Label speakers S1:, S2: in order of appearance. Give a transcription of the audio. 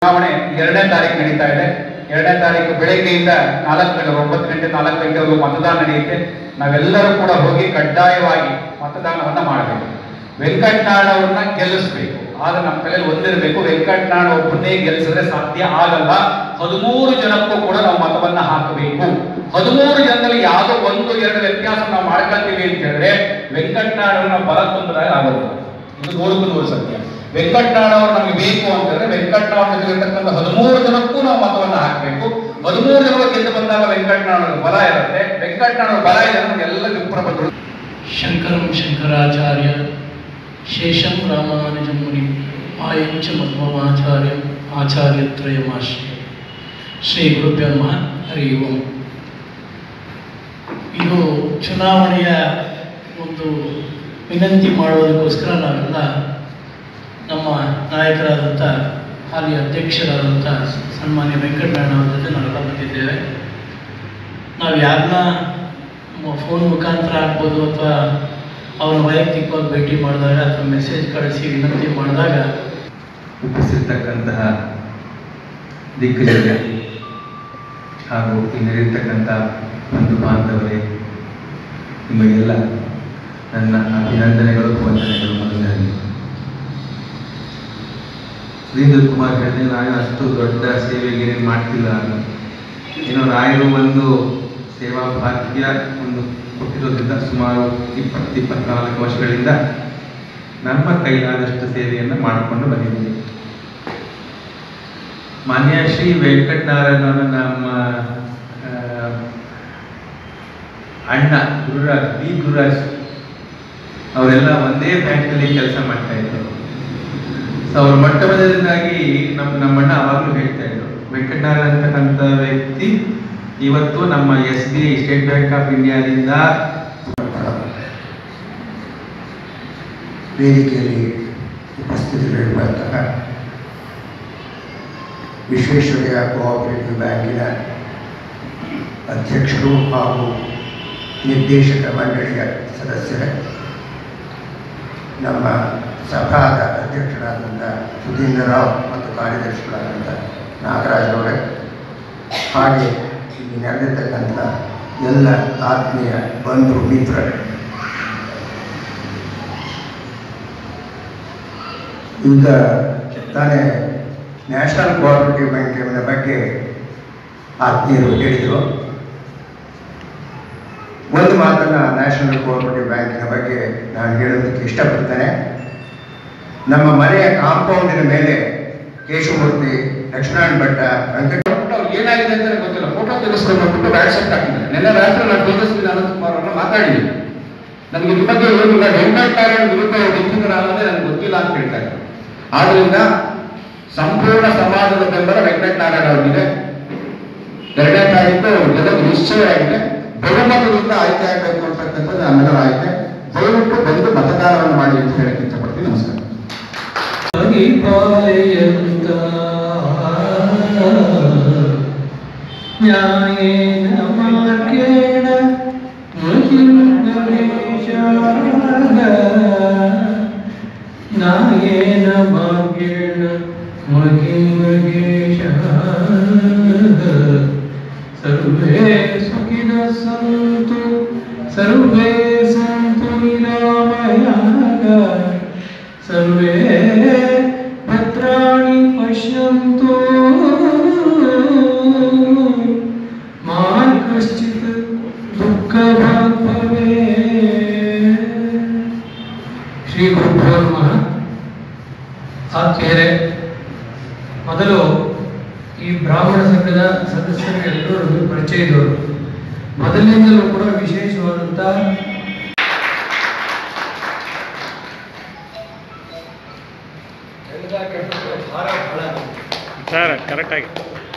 S1: ಚುನಾವಣೆ ಎರಡನೇ ತಾರೀಕು ನಡೀತಾ ಇದೆ ಎರಡನೇ ತಾರೀಕು ಬೆಳಗ್ಗೆಯಿಂದ ನಾಲ್ಕು ಗಂಟೆ ಒಂಬತ್ತು ಗಂಟೆ ನಾಲ್ಕು ಗಂಟೆವರೆಗೂ ಮತದಾನ ನಡೆಯುತ್ತೆ ನಾವೆಲ್ಲರೂ ಕೂಡ ಹೋಗಿ ಕಡ್ಡಾಯವಾಗಿ ಮತದಾನವನ್ನ ಮಾಡಬೇಕು ವೆಂಕಟನಾಡ್ ಅವ್ರನ್ನ ಗೆಲ್ಲಿಸ್ಬೇಕು ಆದ್ರೆ ನಮ್ಮ ತಲೆಯಲ್ಲಿ ಒಂದಿರಬೇಕು ವೆಂಕಟನಾಡ್ ಒಬ್ಬನೇ ಗೆಲ್ಲಿಸಿದ್ರೆ ಸಾಧ್ಯ ಆಗಲ್ಲ ಹದಿಮೂರು ಜನಕ್ಕೂ ಕೂಡ ನಾವು ಮತವನ್ನ ಹಾಕಬೇಕು ಹದಿಮೂರು ಜನದಲ್ಲಿ ಯಾವುದೋ ಒಂದು ಎರಡು ವ್ಯತ್ಯಾಸ ನಾವು ಮಾಡ್ಕೊಳ್ತೀವಿ ಅಂತ ಹೇಳಿದ್ರೆ ವೆಂಕಟನಾಡ್ ಅವ್ರನ್ನ ಬಲ ತುಂಬಿದಾಗ ಆಗೋದಿಲ್ಲ ಇದು ನೂರಕ್ಕೂ ನೂರು ಸತ್ಯ ವೆಂಕಟನಾಡ್ ಅವರು ನಮಗೆ ಬೇಕು ಅಂತ ಹೇಳಿದ್ರೆ ವೆಂಕಟನಾಡ್ ಜೊತೆಗಿರ್ತಕ್ಕಂಥ ಹದಿಮೂರು ಜನಕ್ಕೂ ನಾವು ಮತವನ್ನ ಹಾಕಬೇಕು ಹದಿಮೂರು ಜನರು ಗೆದ್ದು ಬಂದಾಗ ವೆಂಕಟನಾಡ್ ಅವ್ರ ಬಲ ಇರುತ್ತೆ ವೆಂಕಟನಾಡ್ ಅವ್ರ ಬಲ ಇದೆ ಅಂದ್ರೆ ಎಲ್ಲ ವಿಪ್ರ ಬಂದರು
S2: ಶಂಕರಂ ಶಂಕರಾಚಾರ್ಯ ಶೇಷಂ ರಾಮಾನುಜಂ ಮುನಿ ಆಯಂಚ ಮಧ್ವಮಾಚಾರ್ಯ ಆಚಾರ್ಯತ್ರಯಮಾಶ್ರಯ ಶ್ರೀ ಗುರುಭ್ಯ ನಮಃ ಹರಿ ಓಂ ಇದು ಚುನಾವಣೆಯ ಒಂದು ವಿನಂತಿ ಮಾಡುವುದಕ್ಕೋಸ್ಕರ ನಾವೆಲ್ಲ ನಮ್ಮ ನಾಯಕರಾದಂಥ ಹಾಲಿ ಅಧ್ಯಕ್ಷರಾದಂಥ ಸನ್ಮಾನ್ಯ ವೆಂಕಟನಾರಾಯಣ ಅವರ ಜೊತೆ ನಾವೆಲ್ಲ ಬಂದಿದ್ದೇವೆ ನಾವು ಯಾರನ್ನ ಫೋನ್ ಮುಖಾಂತರ ಆಗ್ಬೋದು ಅಥವಾ ಅವರ ವೈಯಕ್ತಿಕವಾಗಿ ಭೇಟಿ ಮಾಡಿದಾಗ ಅಥವಾ ಮೆಸೇಜ್ ಕಳಿಸಿ ವಿನಂತಿ ಮಾಡಿದಾಗ
S3: ಉಪಸ್ಥಿತಕ್ಕಂತಹ ದಿಗ್ಗಜರೇ ಹಾಗೂ ಇಲ್ಲಿರತಕ್ಕಂಥ ಬಂಧು ಬಾಂಧವರೇ ನಿಮಗೆಲ್ಲ ನನ್ನ ಅಭಿನಂದನೆಗಳು ವಂದನೆಗಳು ಮೊದಲನೇದಾಗಿ ಸುಧೀಂದ್ರ ಕುಮಾರ್ ಹೇಳಿದೆ ನಾನು ಅಷ್ಟು ದೊಡ್ಡ ಸೇವೆಗೆ ಏನೇನು ಮಾಡ್ತಿಲ್ಲ ಏನೋ ರಾಯರು ಒಂದು ಸೇವಾ ಭಾಗ್ಯ ಒಂದು ಕೊಟ್ಟಿರೋದ್ರಿಂದ ಸುಮಾರು ಇಪ್ಪತ್ತು ಇಪ್ಪತ್ನಾಲ್ಕು ವರ್ಷಗಳಿಂದ ನಮ್ಮ ಕೈಲಾದಷ್ಟು ಸೇವೆಯನ್ನು ಮಾಡಿಕೊಂಡು ಬಂದಿದ್ದೀವಿ ಮಾನ್ಯ ಶ್ರೀ ವೆಂಕಟನಾರಾಯಣ ನಮ್ಮ ಆ, ಅಣ್ಣ ಗುರುರಾಜ್ ಬಿ ಗುರುರಾಜ್ ಅವರೆಲ್ಲ ಒಂದೇ ಬ್ಯಾಂಕ್ನಲ್ಲಿ ಕೆಲಸ ಮಾಡ್ತಾ ಇದ್ರು ಸೊ ಅವ್ರ ಮೊಟ್ಟ ಮೊದಲನೇದಾಗಿ ನಮ್ಮ ನಮ್ಮಣ್ಣ ಅವಾಗಲೂ ಹೇಳ್ತಾ ಇದ್ರು ವೆಂಕಟನಾರಾಯಣ ಅಂತಕ್ಕಂಥ ವ್ಯಕ್ತಿ ಇವತ್ತು ನಮ್ಮ S B I State Bank of ಇಂಡಿಯಾದಿಂದ
S4: ವೇದಿಕೆಯಲ್ಲಿ ಉಪಸ್ಥಿತರಿರುವಂತಹ ವಿಶ್ವೇಶ್ವರಯ್ಯ ಕೋಆಪರೇಟಿವ್ ಬ್ಯಾಂಕಿನ ಅಧ್ಯಕ್ಷರು ಹಾಗೂ ನಿರ್ದೇಶಕ ಮಂಡಳಿಯ ಸದಸ್ಯರೇ ನಮ್ಮ ಸಭಾದ ಅಧ್ಯಕ್ಷರಾದಂಥ ಸುಧೀಂದ್ರ ರಾವ್ ಮತ್ತು ಕಾರ್ಯದರ್ಶಿಗಳಾದಂಥ ನಾಗರಾಜರವರೇ ಹಾಗೆ ಇಲ್ಲಿ ನಡೆದಿರ್ತಕ್ಕಂಥ ಎಲ್ಲ ಆತ್ಮೀಯ ಬಂಧು ಮಿತ್ರರೇ ಈಗ ತಾನೇ ನ್ಯಾಷನಲ್ ಕೋಆಪರೇಟಿವ್ ಬ್ಯಾಂಕಿನ ಬಗ್ಗೆ ಆತ್ಮೀಯರು ಹೇಳಿದರು ಒಂದು ಮಾತನ್ನು ನ್ಯಾಷನಲ್ ಕೋಆಪರೇಟಿವ್ ಬ್ಯಾಂಕಿನ ಬಗ್ಗೆ ನಾನು ಹೇಳೋದಕ್ಕೆ ಇಷ್ಟಪಡ್ತೇನೆ ನಮ್ಮ ಮನೆಯ ಕಾಂಪೌಂಡಿನ ಮೇಲೆ ಕೇಶವಮೂರ್ತಿ ಲಕ್ಷ್ಮಣ ಭಟ್ಟ ವೆಂಕಟ
S1: ಅವ್ರು ಏನಾಗಿದೆ ಅಂತ ಗೊತ್ತಿಲ್ಲ ಫೋಟೋ ತೆಗೆಸ್ಕೊಂಡು ಹೋಗ್ಬಿಟ್ಟು ವಾಟ್ಸಪ್ ಹಾಕಿದ್ದಾರೆ ನಿನ್ನೆ ರಾತ್ರಿ ನಾನು ತೇಜಸ್ವಿ ಅನಂತಕುಮಾರ್ ಅವ್ರನ್ನ ಮಾತಾಡಿದ್ದೀನಿ ನನಗೆ ನಿಮ್ಮ ಬಗ್ಗೆ ಏನಿಲ್ಲ ವೆಂಕಟನಾರಾಯಣ ವಿರುದ್ಧ ನಿಂತಿದ್ದೀರ ಅನ್ನೋದೇ ನನಗೆ ಗೊತ್ತಿಲ್ಲ ಅಂತ ಹೇಳ್ತಾ ಇದ್ದಾರೆ ಆದ್ರಿಂದ ಸಂಪೂರ್ಣ ಸಮಾಜದ ಬೆಂಬಲ ವೆಂಕಟನಾರಾಯಣ ಅವರಿಗೆ ಎರಡನೇ ತಾರೀಕು ಗೆಲ್ಲೋದು ನಿಶ್ಚಯ ಆಗಿದೆ ಬಹುಮತದಿಂದ ಆಯ್ಕೆ ಆಗಬೇಕು ಅಂತಕ್ಕಂಥದ್ದು ನಮ್ಮೆಲ್ಲರ ಆಯ್ಕೆ ದಯವಿಟ್ಟು ಬಂದು ಮತದಾನವನ್ನು ಮಾಡಿ ಅಂತ ಹೇಳಕ್ಕೆ ಇಷ್ಟಪಡ್ತೀನಿ ನಮಸ್ಕಾರ
S2: ಪರಿಪಾಲಯಂತ ನ್ಯಾಯೇನ ಮಾರ್ಗೇಣ ಮಹಿಂ ಗಣೇಶಾಯ ನ್ಯಾಯೇನ ಮಾರ್ಗೇಣ ಮಹಿಂ ಸರ್ವೇ ಸುಖಿನಃ ಸಂತು ಸರ್ವೇ ಸಂತು ನಿರಾಮಯಾಗ ಸರ್ವೇ ಭದ್ರಾಣಿ ಪಶ್ಯಂತು ಮಾ ಕಶ್ಚಿತ್ ದುಃಖ ಭವೇ ಶ್ರೀ ಗುರುಭ್ಯೋ ನಮಃ ಆತ್ಮೀಯರೇ ಮೊದಲು ಈ ಬ್ರಾಹ್ಮಣ ಸಂಘದ ಸದಸ್ಯರು ಎಲ್ಲರೂ ನಮಗೆ ಪರಿಚಯ ಇದ್ದವರು ಮೊದಲಿನಿಂದಲೂ ಕೂಡ ವಿಶೇಷವಾದಂಥ
S5: ಸರ್ ಕರೆಕ್ಟಾಗಿ